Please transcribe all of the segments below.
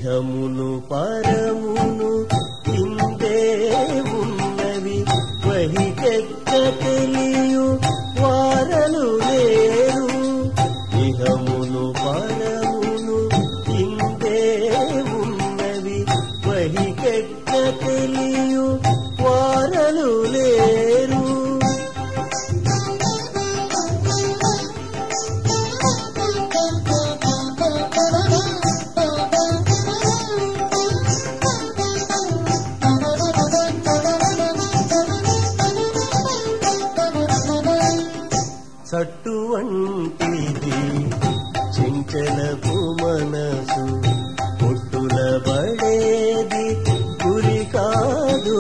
ఇహమును పరమును ఇందే ఉన్నవి వహికెక్క తెలియు వారలు లేరు ఇహమును పరమును ఇందే ఉన్నవి వహికెక్క తెలియు వారలు లేరు చట్టు వంటిది చెంచలపు మనసు పొట్టుల పడేది గురి కాదు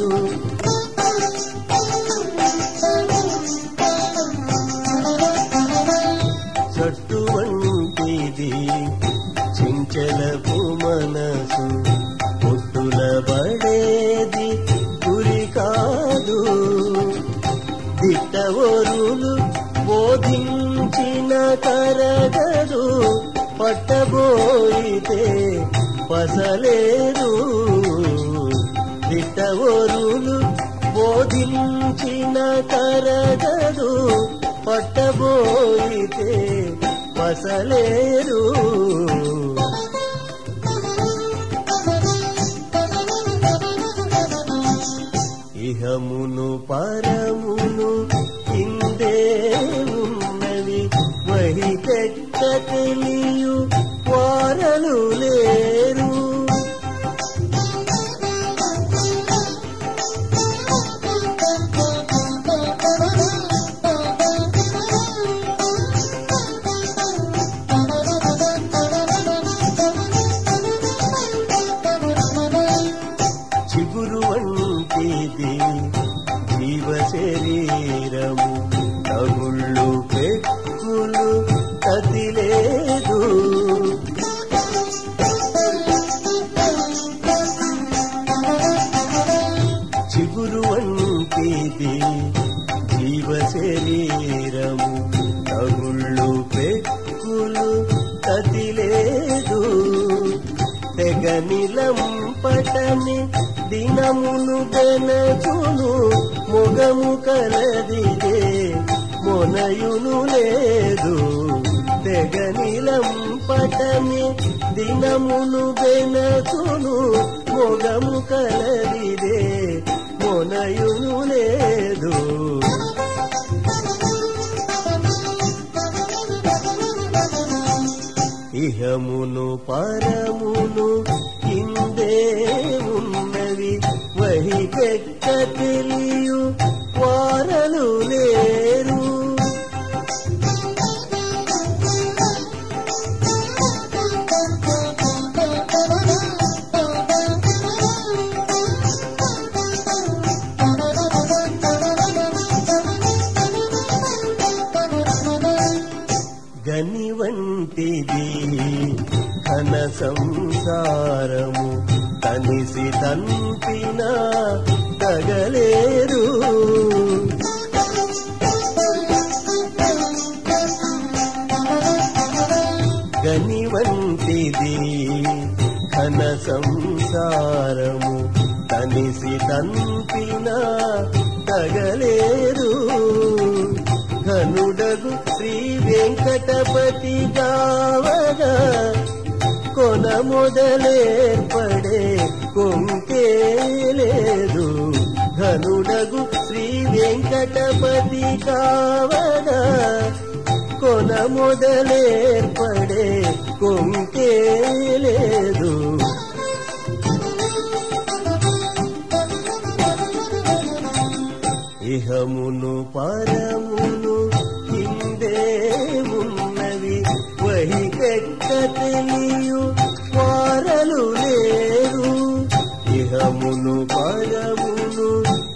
చట్టు వంటిది చెంచలపు మనసు పొట్టుల పడేది గురి కాదు దిట్టవరులు బోధించిన కరగదు పట్టబోయితే పసలేరు దిట్టవరులు బోధించిన కరగదు పట్టబోయితే పసలేరు ఇహమును పరమును ఇందే ఉన్నవి వహికెక్క తెలియు వారలు లేరు చిగురు వంటిది జీవ శరీరము తగుళ్ళు పెక్కులు కదిలేదు చిగురు వంటిది జీవ శరీరము తగుళ్ళు పెక్కులు కదిలేదు తెగనిలంపటని దినమును గనచును మొగము కలదిదే మొనయును లేదు తెగనిలంపటని దినమును గనచును మొగము కలదిదే మొనయును లేదు ఇహమును పరమును ఇందే ఉన్నవి వహికెక్క తెలియు వారలు లేరు గని వంటిది ఘన సంసారము తనిసి తంపిన తగలేరు గని వంటిది ఘన సంసారము తనిసి తంపిన తగలేరు ఘనుడగు శ్రీ వెంకటపతి కావగా కొన మొదలేర్పడే కొంకే లేదు ఘనుడగు శ్రీ వెంకటపతి కావగా కొన మొదలేర్పడే కొంకే లేదు ఇహమును పరమును ఇందే ఉన్నవి వహికెక్క తెలియు వారలు లేరు ఇహమును పరమును